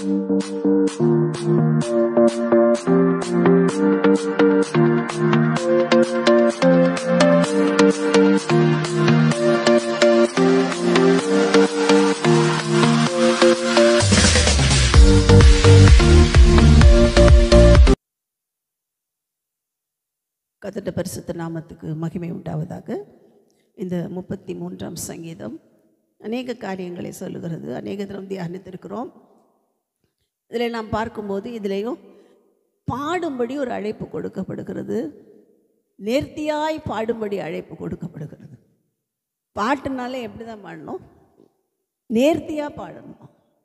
கத்தட்ட பரிசுத்த நாமத்துக்கு மகிமை உண்டாவதாக இந்த முப்பத்தி மூன்றாம் சங்கீதம் அநேக காரியங்களை சொல்லுகிறது அநேக தரம் தியானித்திருக்கிறோம் இதில் நாம் பார்க்கும்போது இதிலேயும் பாடும்படி ஒரு அழைப்பு கொடுக்கப்படுகிறது நேர்த்தியாய் பாடும்படி அழைப்பு கொடுக்கப்படுகிறது பாட்டுனாலே எப்படி தான் பாடணும் நேர்த்தியாக பாடணும்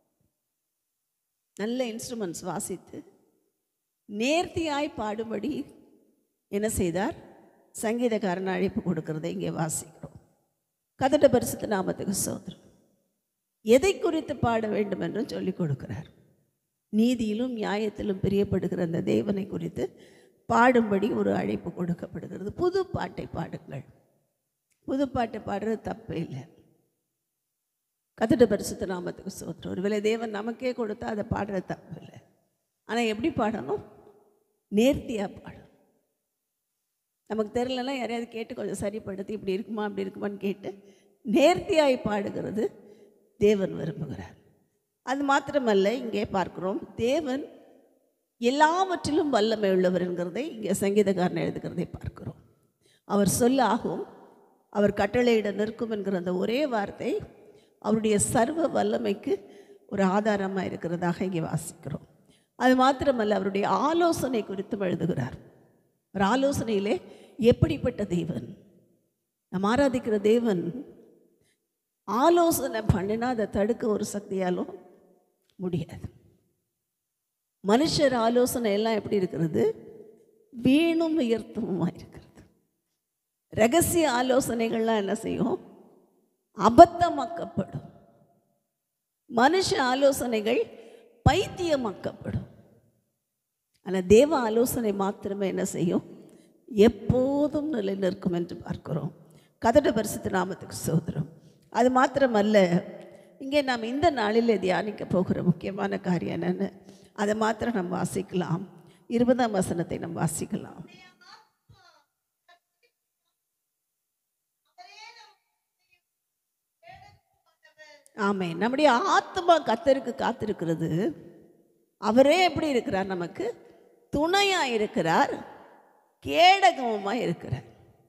நல்ல இன்ஸ்ட்ருமெண்ட்ஸ் வாசித்து நேர்த்தியாய் பாடும்படி என்ன செய்தார் சங்கீதக்காரன் அழைப்பு கொடுக்கறதை இங்கே வாசிக்கிறோம் கதட்ட பரிசுத்த நாமத்துக்கு சோதரம் எதை குறித்து பாட வேண்டும் என்றும் சொல்லிக் கொடுக்கிறார் நீதியிலும் நியாயத்திலும் பிரியப்படுகிற அந்த தேவனை குறித்து பாடும்படி ஒரு அழைப்பு கொடுக்கப்படுகிறது புது பாட்டை பாடுங்கள் புது பாட்டை பாடுறது தப்பே இல்லை கத்துட்ட பரிசுத்த நாமத்துக்கு சோத்திரம் ஒருவேளை தேவன் நமக்கே கொடுத்தா அதை பாடுறது தப்பு இல்லை ஆனால் எப்படி பாடணும் நேர்த்தியாக பாடணும் நமக்கு தெரிலனா யாரையாவது கேட்டு கொஞ்சம் சரிப்படுத்தி இப்படி இருக்குமா அப்படி இருக்குமான்னு கேட்டு நேர்த்தியாய் பாடுகிறது தேவன் விரும்புகிறார் அது மாத்திரமல்ல இங்கே பார்க்கிறோம் தேவன் எல்லாவற்றிலும் வல்லமை உள்ளவர் என்கிறதை இங்கே சங்கீதக்காரன் எழுதுகிறதை பார்க்கிறோம் அவர் சொல்ல ஆகும் அவர் கட்டளையிட நிற்கும் என்கிற அந்த ஒரே வார்த்தை அவருடைய சர்வ வல்லமைக்கு ஒரு ஆதாரமாக இருக்கிறதாக இங்கே வாசிக்கிறோம் அது மாத்திரமல்ல அவருடைய ஆலோசனை குறித்தும் எழுதுகிறார் ஒரு ஆலோசனையிலே எப்படிப்பட்ட தேவன் நாம் ஆராதிக்கிற தேவன் ஆலோசனை பண்ணினா அதை தடுக்க ஒரு சக்தியாலும் முடியாது மனுஷர் ஆலோசனை எல்லாம் எப்படி இருக்கிறது வீணும் உயர்த்தமுமாக இருக்கிறது ரகசிய ஆலோசனைகள்லாம் என்ன செய்யும் அபத்தமாக்கப்படும் மனுஷ ஆலோசனைகள் பைத்தியமாக்கப்படும் ஆனால் தேவ ஆலோசனை மாத்திரமே என்ன செய்யும் எப்போதும் நிலை நிற்கும் என்று பார்க்கிறோம் கதட பரிசுத்த நாமத்துக்கு சோதரம் அது மாத்திரமல்ல இங்கே நாம் இந்த நாளில் தியானிக்க போகிற முக்கியமான காரியம் என்னென்னு அதை மாத்திரம் நம்ம வாசிக்கலாம் இருபதாம் வசனத்தை நம்ம வாசிக்கலாம் ஆமே நம்முடைய ஆத்மா கத்தருக்கு காத்திருக்கிறது அவரே எப்படி இருக்கிறார் நமக்கு துணையாக இருக்கிறார் கேடகமாக இருக்கிறார்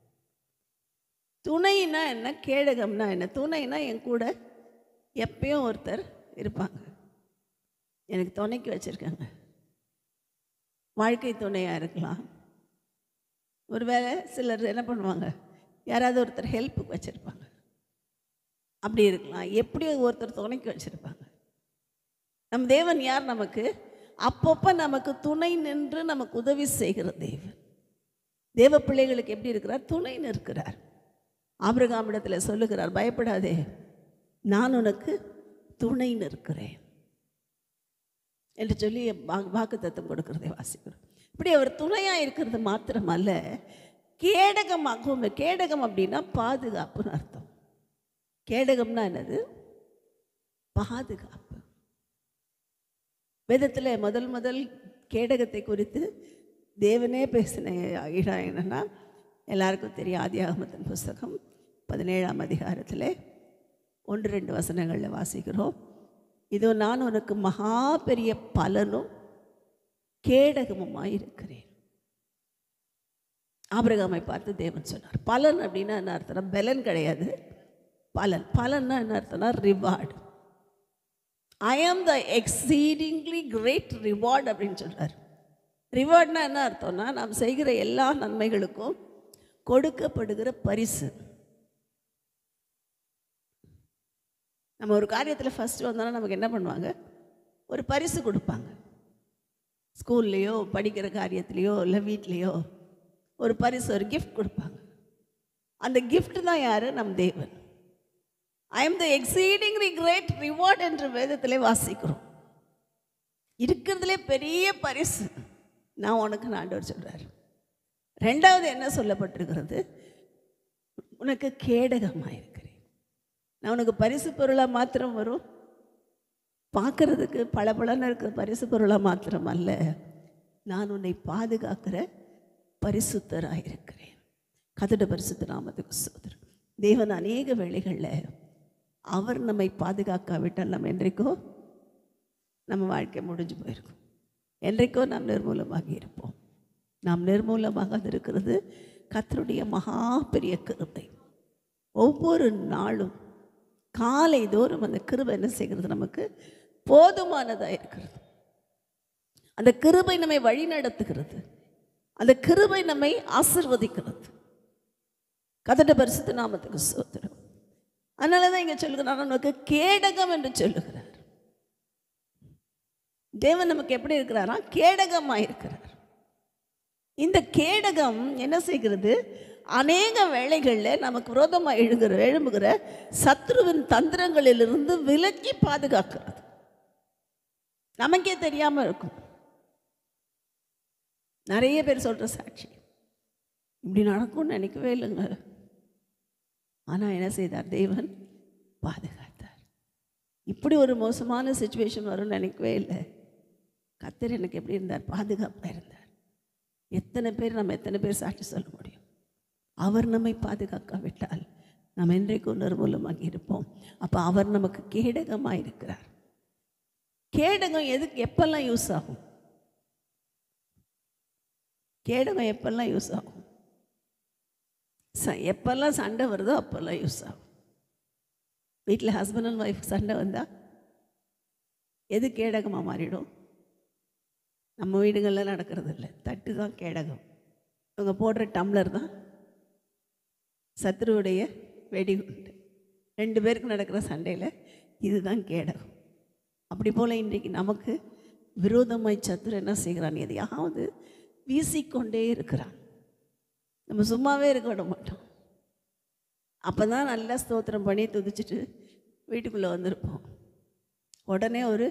துணைனா என்ன கேடகம்னா என்ன துணைனா என் கூட எப்பயும் ஒருத்தர் இருப்பாங்க எனக்கு துணைக்கு வச்சுருக்காங்க வாழ்க்கை துணையாக இருக்கலாம் ஒருவேளை சிலர் என்ன பண்ணுவாங்க யாராவது ஒருத்தர் ஹெல்ப்புக்கு வச்சுருப்பாங்க அப்படி இருக்கலாம் எப்படி ஒருத்தர் துணைக்கு வச்சுருப்பாங்க நம் தேவன் யார் நமக்கு அப்பப்போ நமக்கு துணை நின்று நமக்கு உதவி செய்கிற தேவன் தேவ பிள்ளைகளுக்கு எப்படி இருக்கிறார் துணை நிற்கிறார் ஆபிரகாமிடத்தில் சொல்லுகிறார் பயப்படாதே நான் உனக்கு துணை நிற்கிறேன் என்று சொல்லி வாக்கு தத்துவம் கொடுக்கிறதை வாசிக்கிறோம் இப்படி அவர் துணையாக இருக்கிறது மாத்திரமல்ல கேடகமாகவும் கேடகம் அப்படின்னா பாதுகாப்புன்னு அர்த்தம் கேடகம்னா என்னது பாதுகாப்பு வேதத்தில் முதல் முதல் கேடகத்தை குறித்து தேவனே பேசின இடம் என்னென்னா எல்லாருக்கும் தெரியும் ஆதியாகமத்தின் புஸ்தகம் பதினேழாம் அதிகாரத்தில் ஒன்று ரெண்டு வசனங்களில் வாசிக்கிறோம் இதோ நான் உனக்கு மகா பெரிய பலனும் கேடகமுமாய் இருக்கிறேன் ஆபிரகாமை பார்த்து தேவன் சொன்னார் பலன் அப்படின்னா என்ன அர்த்தம் பலன் கிடையாது பலன் பலன்னா என்ன அர்த்தம்னா ரிவார்டு ஐ ஆம் த எக்ஸீடிங்லி கிரேட் ரிவார்டு அப்படின்னு சொல்கிறார் ரிவார்ட்னா என்ன அர்த்தம்னா நாம் செய்கிற எல்லா நன்மைகளுக்கும் கொடுக்கப்படுகிற பரிசு நம்ம ஒரு காரியத்தில் ஃபஸ்ட்டு வந்தோன்னா நமக்கு என்ன பண்ணுவாங்க ஒரு பரிசு கொடுப்பாங்க ஸ்கூல்லையோ படிக்கிற காரியத்துலேயோ இல்லை வீட்லேயோ ஒரு பரிசு ஒரு கிஃப்ட் கொடுப்பாங்க அந்த கிஃப்ட் தான் யார் நம் தேவன் I am the exceedingly great reward என்ற வேதத்திலே வாசிக்கிறோம் இருக்கிறதுலே பெரிய பரிசு நான் உனக்கு ஆண்டவர் சொல்கிறார் ரெண்டாவது என்ன சொல்லப்பட்டிருக்கிறது உனக்கு கேடகமாக இருக்கிறேன் நான் உனக்கு பரிசு பொருளாக மாத்திரம் வரும் பார்க்கறதுக்கு பளபளன்னு இருக்கிற பரிசு பொருளாக மாத்திரம் அல்ல நான் உன்னை பாதுகாக்கிற பரிசுத்தராக இருக்கிறேன் கதட பரிசுத்த நாமத்துக்கு சோதரம் தேவன் அநேக வேளைகளில் அவர் நம்மை பாதுகாக்காவிட்டால் நம்ம என்றைக்கோ நம்ம வாழ்க்கை முடிஞ்சு போயிருக்கும் என்றைக்கோ நாம் நிர்மூலமாகி இருப்போம் நாம் நிர்மூலமாக இருக்கிறது கத்தருடைய மகா பெரிய கிருபை ஒவ்வொரு நாளும் காலை தோறும் அந்த கிருபை என்ன செய்கிறது நமக்கு போதுமானதாக இருக்கிறது அந்த கிருபை நம்மை வழி நடத்துகிறது அந்த கிருபை நம்மை ஆசிர்வதிக்கிறது கதட்ட பரிசுத்த நாமத்துக்கு சோத்திரம் அதனால தான் இங்கே சொல்லுகிறார் நமக்கு கேடகம் என்று சொல்லுகிறார் தேவன் நமக்கு எப்படி இருக்கிறாரா கேடகமாக இருக்கிறார் இந்த கேடகம் என்ன செய்கிறது அநேக வேளைகளில் நமக்கு விரோதமாக எழுகிற எழும்புகிற சத்ருவின் தந்திரங்களிலிருந்து விலக்கி பாதுகாக்கிறது நமக்கே தெரியாமல் இருக்கும் நிறைய பேர் சொல்கிற சாட்சி இப்படி நடக்கும்னு நினைக்கவே இல்லைங்க ஆனால் என்ன செய்தார் தேவன் பாதுகாத்தார் இப்படி ஒரு மோசமான சுச்சுவேஷன் வரும்னு நினைக்கவே இல்லை கத்தர் எனக்கு எப்படி இருந்தார் பாதுகாப்பாக இருந்தார் எத்தனை பேர் நம்ம எத்தனை பேர் சாட்சி சொல்ல முடியும் அவர் நம்மை பாதுகாக்காவிட்டால் நாம் என்றைக்கும் நிர்மூலமாகி இருப்போம் அப்போ அவர் நமக்கு கேடகமாக இருக்கிறார் கேடகம் எதுக்கு எப்பெல்லாம் யூஸ் ஆகும் கேடகம் எப்பெல்லாம் யூஸ் ஆகும் ச எப்பெல்லாம் சண்டை வருதோ அப்போல்லாம் யூஸ் ஆகும் வீட்டில் ஹஸ்பண்ட் அண்ட் ஒய்ஃப் சண்டை வந்தால் எது கேடகமாக மாறிடும் நம்ம வீடுகளில் நடக்கிறது இல்லை தட்டு தான் கேடகம் இவங்க போடுற டம்ளர் தான் சத்ருவுடைய வெடிகுண்டு ரெண்டு பேருக்கு நடக்கிற சண்டையில் இதுதான் கேடகம் அப்படி போல் இன்றைக்கு நமக்கு விரோதமாய் சத்துரு என்ன செய்கிறான் எதையாவது வீசிக்கொண்டே இருக்கிறான் நம்ம சும்மாவே இருக்க விட மாட்டோம் அப்போ தான் நல்லா ஸ்தோத்திரம் பண்ணி துதிச்சிட்டு வீட்டுக்குள்ளே வந்திருப்போம் உடனே ஒரு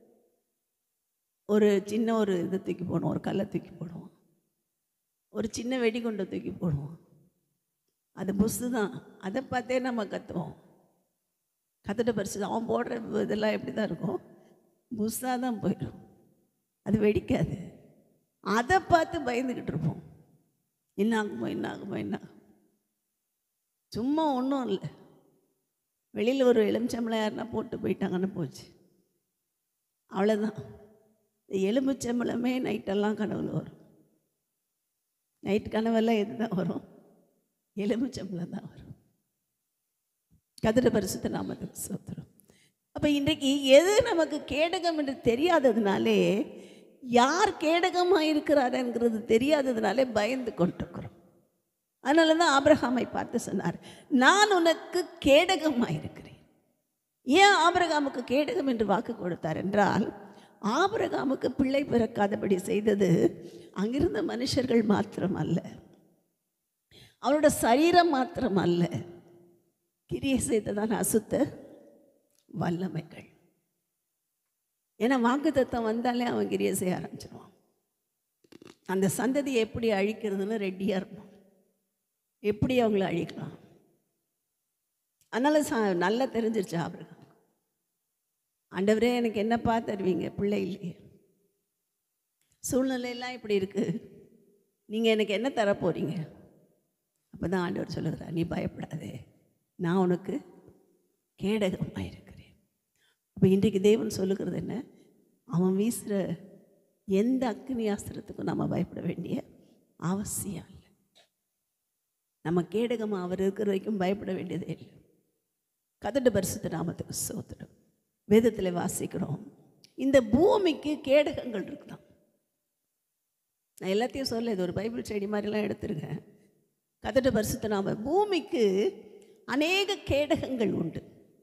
ஒரு சின்ன ஒரு இதை தூக்கி போடுவோம் ஒரு கல்லை தூக்கி போடுவோம் ஒரு சின்ன வெடிகுண்டை தூக்கி போடுவோம் அது புஸ்து தான் அதை பார்த்தே நம்ம கற்றுவோம் கற்றுட்ட பரிசு அவன் போடுற இதெல்லாம் எப்படி தான் இருக்கும் புஸ்ஸாக தான் போயிடும் அது வெடிக்காது அதை பார்த்து பயந்துக்கிட்டு இருப்போம் என்ன ஆகுமோ என்ன ஆகுமோ என்ன ஆகுமோ சும்மா ஒன்றும் இல்லை வெளியில் ஒரு எலுமிச்சம்பளம் யாருன்னா போட்டு போயிட்டாங்கன்னு போச்சு அவ்வளோதான் இந்த எலுமிச்சம்பளமே நைட்டெல்லாம் கனவுல வரும் நைட் கனவெல்லாம் எது தான் வரும் எலுமிச்சம்பளம் தான் வரும் கதிர பரிசுத்த நாமத்துக்கு சோத்திரம் அப்போ இன்றைக்கு எது நமக்கு கேடகம் என்று தெரியாததுனாலே யார் கேடகமாக இருக்கிறாருங்கிறது தெரியாததுனாலே பயந்து கொண்டிருக்கிறோம் அதனால தான் ஆபிரகாமை பார்த்து சொன்னார் நான் உனக்கு கேடகமாக இருக்கிறேன் ஏன் ஆபிரகாமுக்கு கேடகம் என்று வாக்கு கொடுத்தார் என்றால் ஆபிரகாமுக்கு பிள்ளை பிறக்காதபடி செய்தது அங்கிருந்த மனுஷர்கள் மாத்திரம் அல்ல அவரோட சரீரம் மாத்திரம் அல்ல கிரியை செய்ததான் அசுத்த வல்லமைகள் ஏன்னா வாக்கு தத்தம் வந்தாலே அவன் கிரியை செய்ய ஆரம்பிச்சிருவான் அந்த சந்ததியை எப்படி அழிக்கிறதுன்னு ரெடியாக இருப்பான் எப்படி அவங்கள அழிக்கலாம் அதனால் சா நல்லா தெரிஞ்சிருச்சு ஆபிரகாம் ஆண்டவரே எனக்கு என்னப்பா தருவீங்க பிள்ளை இல்லையே சூழ்நிலையெல்லாம் இப்படி இருக்குது நீங்கள் எனக்கு என்ன தர போகிறீங்க அப்போ தான் ஆண்டவர் சொல்லுகிறார் நீ பயப்படாதே நான் உனக்கு கேடகமாக இருக்கிறேன் அப்போ இன்றைக்கு தேவன் சொல்லுகிறது என்ன அவன் வீசுகிற எந்த அக்னி ஆஸ்திரத்துக்கும் நம்ம பயப்பட வேண்டிய அவசியம் இல்லை நம்ம கேடகமாக அவர் இருக்கிற வரைக்கும் பயப்பட வேண்டியதே இல்லை கதட்டு பரிசுத்த நாமத்துக்கு சோத்திரம் வேதத்தில் வாசிக்கிறோம் இந்த பூமிக்கு கேடகங்கள் இருக்குதான் நான் எல்லாத்தையும் சொல்ல இது ஒரு பைபிள் செடி மாதிரிலாம் எடுத்திருக்கேன் கதட்டு பரிசுத்த நாம பூமிக்கு அநேக கேடகங்கள் உண்டு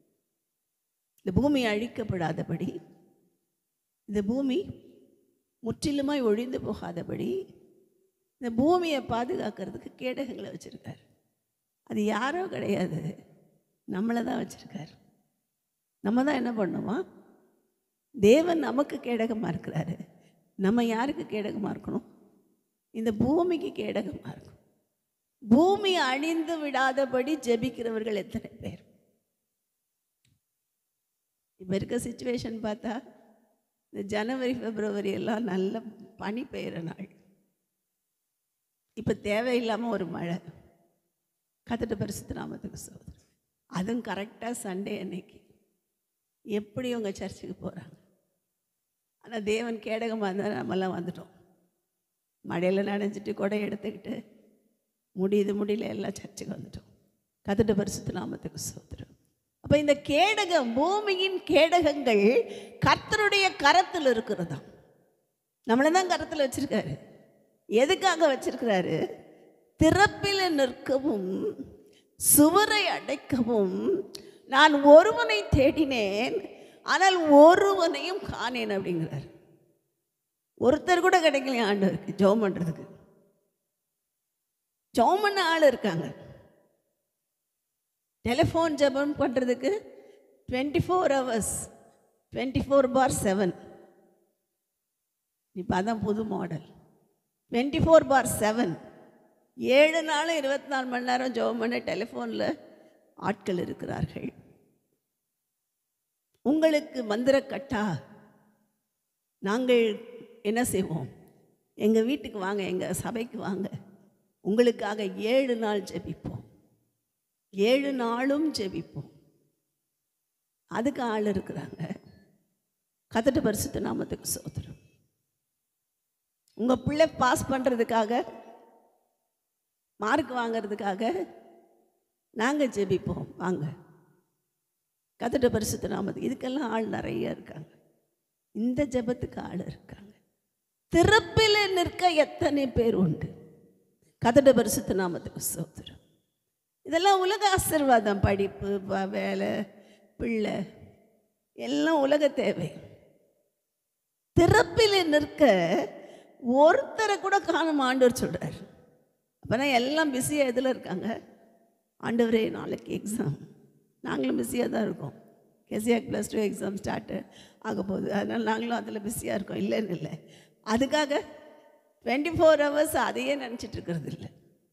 இந்த பூமி அழிக்கப்படாதபடி இந்த பூமி முற்றிலுமாய் ஒழிந்து போகாதபடி இந்த பூமியை பாதுகாக்கிறதுக்கு கேடகங்களை வச்சுருக்கார் அது யாரோ கிடையாது நம்மளை தான் வச்சுருக்கார் நம்ம தான் என்ன பண்ணுவோம் தேவன் நமக்கு கேடகமாக இருக்கிறாரு நம்ம யாருக்கு கேடகமாக இருக்கணும் இந்த பூமிக்கு கேடகமாக இருக்கும் பூமி அழிந்து விடாதபடி ஜெபிக்கிறவர்கள் எத்தனை பேர் இப்போ இருக்க சுச்சுவேஷன் பார்த்தா இந்த ஜனவரி பிப்ரவரி எல்லாம் நல்ல பனி பெய்கிற நாள் இப்போ தேவையில்லாமல் ஒரு மழை கத்துட்டு பரிசுத்த நாமத்துக்கு சோதரம் அதுவும் கரெக்டாக சண்டே அன்னைக்கு எப்படி உங்கள் சர்ச்சுக்கு போகிறாங்க ஆனால் தேவன் கேடகமாக இருந்தால் நம்மெல்லாம் வந்துட்டோம் மழையில் நனைஞ்சிட்டு கொடை எடுத்துக்கிட்டு முடியுது முடியல எல்லாம் சர்ச்சுக்கு வந்துட்டோம் கத்துட்டு பரிசுத்த நாமத்துக்கு சோதரம் அப்போ இந்த கேடகம் பூமியின் கேடகங்கள் கர்த்தருடைய கரத்தில் இருக்கிறதா நம்மளை தான் கரத்தில் வச்சிருக்காரு எதுக்காக வச்சிருக்கிறாரு திறப்பில் நிற்கவும் சுவரை அடைக்கவும் நான் ஒருவனை தேடினேன் ஆனால் ஒருவனையும் காணேன் அப்படிங்கிறார் ஒருத்தர் கூட கிடைக்கலையா ஆண்டவருக்கு ஜெபம் பண்ணுறதுக்கு ஜெபம் பண்ண ஆள் இருக்காங்க டெலிஃபோன் ஜெபம் பண்ணுறதுக்கு twenty four hours twenty four by seven இப்போ அதான் புது model twenty four by seven ஏழு நாளும் இருபத்தி நாலு மணி நேரம் ஜெபம் பண்ண டெலிஃபோனில் ஆட்கள் இருக்கிறார்கள் உங்களுக்கு மந்திரக்கட்டா நாங்கள் என்ன செய்வோம் எங்கள் வீட்டுக்கு வாங்க எங்கள் சபைக்கு வாங்க உங்களுக்காக ஏழு நாள் ஜெபிப்போம் ஏழு நாளும் ஜெபிப்போம் அதுக்கு ஆள் இருக்கிறாங்க கதட்டு பரிசுத்த நாமத்துக்கு சோதரம் உங்கள் பிள்ளை பாஸ் பண்ணுறதுக்காக மார்க் வாங்கிறதுக்காக நாங்கள் ஜெபிப்போம் வாங்க கதட்ட பரிசுத்த நாமத்துக்கு இதுக்கெல்லாம் ஆள் நிறைய இருக்காங்க இந்த ஜெபத்துக்கு ஆள் இருக்காங்க திறப்பில் நிற்க எத்தனை பேர் உண்டு கதட்ட பரிசுத்த நாமத்துக்கு சோதரம் இதெல்லாம் உலக ஆசீர்வாதம் படிப்பு வ- வேலை பிள்ளை எல்லாம் உலக தேவை திறப்பில் நிற்க ஒருத்தரை கூட காணும் ஆண்டவர் சொல்கிறார் அப்போனா எல்லாம் பிஸியாக எதில் இருக்காங்க ஆண்டவரே நாளைக்கு எக்ஸாம் நாங்களும் பிஸியாக தான் இருக்கோம் கேசிஆக் ப்ளஸ் டூ எக்ஸாம் ஸ்டார்ட்டு ஆக போகுது அதனால் நாங்களும் அதில் பிஸியாக இருக்கோம் இல்லைன்னு இல்லை அதுக்காக டுவெண்ட்டி ஃபோர் ஹவர்ஸ் அதையே நினச்சிட்டு இருக்கிறது இல்லை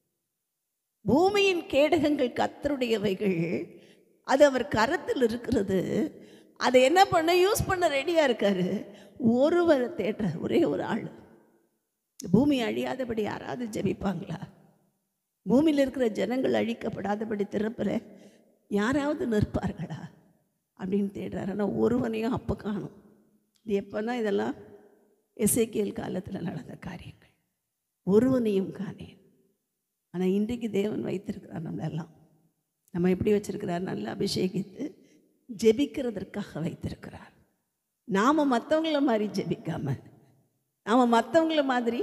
பூமியின் கேடகங்கள் கத்தருடையவைகள் அது அவர் கரத்தில் இருக்கிறது அதை என்ன பண்ண யூஸ் பண்ண ரெடியாக இருக்காரு ஒருவரை தேடுற ஒரே ஒரு ஆள் பூமி அழியாதபடி யாராவது ஜெபிப்பாங்களா பூமியில் இருக்கிற ஜனங்கள் அழிக்கப்படாதபடி திறப்புற யாராவது நிற்பார்களா அப்படின்னு தேடுறாரு ஆனால் ஒருவனையும் அப்போ காணும் இது எப்போனா இதெல்லாம் எசேக்கியல் காலத்தில் நடந்த காரியங்கள் ஒருவனையும் காணேன் ஆனால் இன்றைக்கு தேவன் வைத்திருக்கிறார் நம்மளெல்லாம் நம்ம எப்படி வச்சிருக்கிறார் நல்லா அபிஷேகித்து ஜெபிக்கிறதற்காக வைத்திருக்கிறார் நாம் மற்றவங்கள மாதிரி ஜெபிக்காம நாம் மற்றவங்கள மாதிரி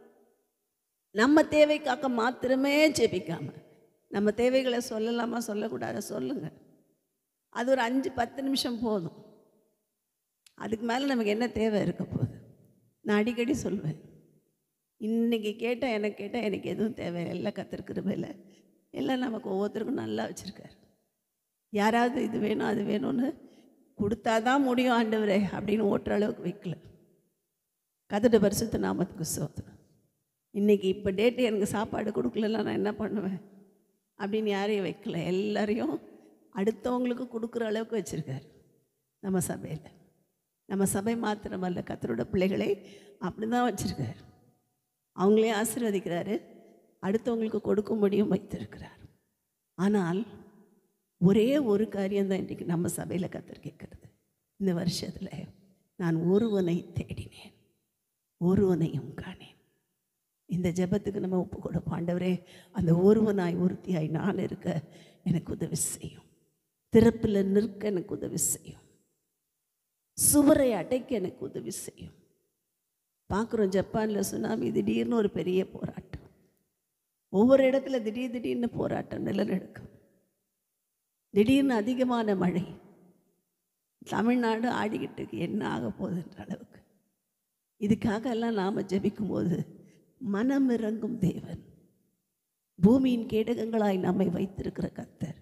நம்ம தேவைக்காக மாத்திரமே ஜெபிக்காம நம்ம தேவைகளை சொல்லலாமா சொல்லக்கூடாத சொல்லுங்க அது ஒரு அஞ்சு பத்து நிமிஷம் போதும் அதுக்கு மேலே நமக்கு என்ன தேவை இருக்க போகுது நான் அடிக்கடி சொல்வேன் இன்னைக்கு கேட்டால் எனக்கு கேட்டால் எனக்கு எதுவும் தேவை எல்லாம் கத்திருக்கிறதில்ல எல்லாம் நமக்கு ஒவ்வொருத்தருக்கும் நல்லா வச்சுருக்காரு யாராவது இது வேணும் அது வேணும்னு கொடுத்தாதான் முடியும் ஆண்டவரே அப்படின்னு ஓட்டுற அளவுக்கு வைக்கல கதட்ட பரிசுத்த நாமத்துக்கு சோதனை இன்னைக்கு இப்போ டேட்டு எனக்கு சாப்பாடு கொடுக்கலன்னா நான் என்ன பண்ணுவேன் அப்படின்னு யாரையும் வைக்கல எல்லாரையும் அடுத்தவங்களுக்கு கொடுக்குற அளவுக்கு வச்சுருக்காரு நம்ம சபையில் நம்ம சபை மாத்திரமல்ல கத்தரோட பிள்ளைகளை அப்படி தான் வச்சுருக்காரு அவங்களையும் ஆசீர்வதிக்கிறாரு அடுத்தவங்களுக்கு கொடுக்கும்படியும் வைத்திருக்கிறார் ஆனால் ஒரே ஒரு காரியம்தான் இன்றைக்கு நம்ம சபையில் கத்தர் கேட்கறது இந்த வருஷத்தில் நான் ஒருவனை தேடினேன் ஒருவனையும் காணேன் இந்த ஜெபத்துக்கு நம்ம ஒப்பு கொடுப்போம் ஆண்டவரே அந்த ஒருவனாய் ஒருத்தியாய் நான் இருக்க எனக்கு உதவி செய்யும் திறப்பில் நிற்க எனக்கு உதவி செய்யும் சுவரை அடைக்க எனக்கு உதவி செய்யும் பார்க்குறோம் ஜப்பானில் சுனாமி திடீர்னு ஒரு பெரிய போராட்டம் ஒவ்வொரு இடத்துல திடீர் திடீர்னு போராட்டம் நிலநடுக்கம் திடீர்னு அதிகமான மழை தமிழ்நாடு ஆடிக்கிட்டு இருக்கு என்ன ஆக போகுதுன்ற அளவுக்கு இதுக்காக எல்லாம் நாம் ஜெபிக்கும்போது மனம் இறங்கும் தேவன் பூமியின் கேடகங்களாய் நம்மை வைத்திருக்கிற கர்த்தர்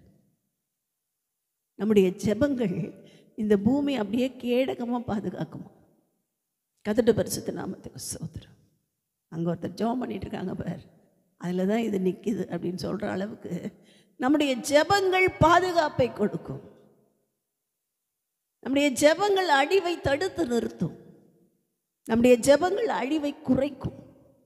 நம்முடைய ஜெபங்கள் இந்த பூமி அப்படியே கேடகமாக பாதுகாக்குமா கதட்டு பரிசுத்த நாமத்துக்கு சோதரம் அங்கே ஒருத்தர் ஜெபம் பண்ணிட்டு இருக்காங்க பார் அதில் தான் இது நிற்கிது அப்படின்னு சொல்கிற அளவுக்கு நம்முடைய ஜெபங்கள் பாதுகாப்பை கொடுக்கும் நம்முடைய ஜெபங்கள் அழிவை தடுத்து நிறுத்தும் நம்முடைய ஜெபங்கள் அழிவை குறைக்கும்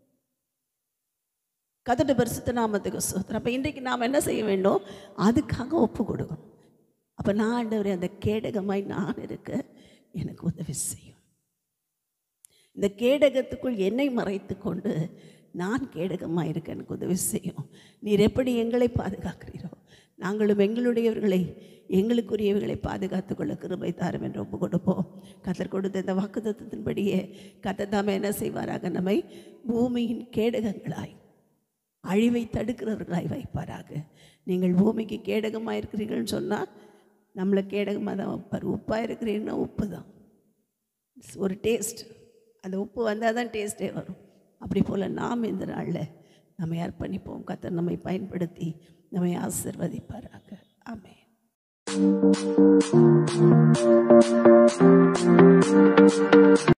கதட்டு பரிசுத்த நாமத்துக்கு சோத்திரம் அப்போ இன்றைக்கு நாம் என்ன செய்ய வேண்டும் அதுக்காக ஒப்பு கொடுக்கணும் அப்போ நான் ஆண்டவரே அந்த கேடகமாய் நான் இருக்க எனக்கு உதவி செய்யும் இந்த கேடகத்துக்குள் என்னை மறைத்து கொண்டு நான் கேடகமாக இருக்க எனக்கு உதவி செய்யும் நீர் எப்படி எங்களை பாதுகாக்கிறீரோ நாங்களும் எங்களுடையவர்களை எங்களுக்குரியவர்களை பாதுகாத்துக் கொள்ள கிருபை தாரும் என்று ஒப்பு கொடுப்போம் கத்தர் கொடுத்த இந்த வாக்குத்தத்தின்படியே கத்தர் தாமே என்ன செய்வாராக நம்மை பூமியின் கேடகங்களாய் அழிவை தடுக்கிறவர்களாய் வைப்பாராக நீங்கள் பூமிக்கு கேடகமாக இருக்கிறீர்கள்னு சொன்னால் நம்மளை கேடகமாக தான் வைப்பார் உப்பாக இருக்கிறீங்கன்னா உப்பு தான் ஒரு டேஸ்ட் அந்த உப்பு வந்தால் தான் டேஸ்ட்டே வரும் அப்படி போல் நாம் இந்த நாளில் நம்மை அர்ப்பணிப்போம் கத்தர் நம்மை பயன்படுத்தி நம்மை ஆசிர்வதிப்பாராக ஆமென்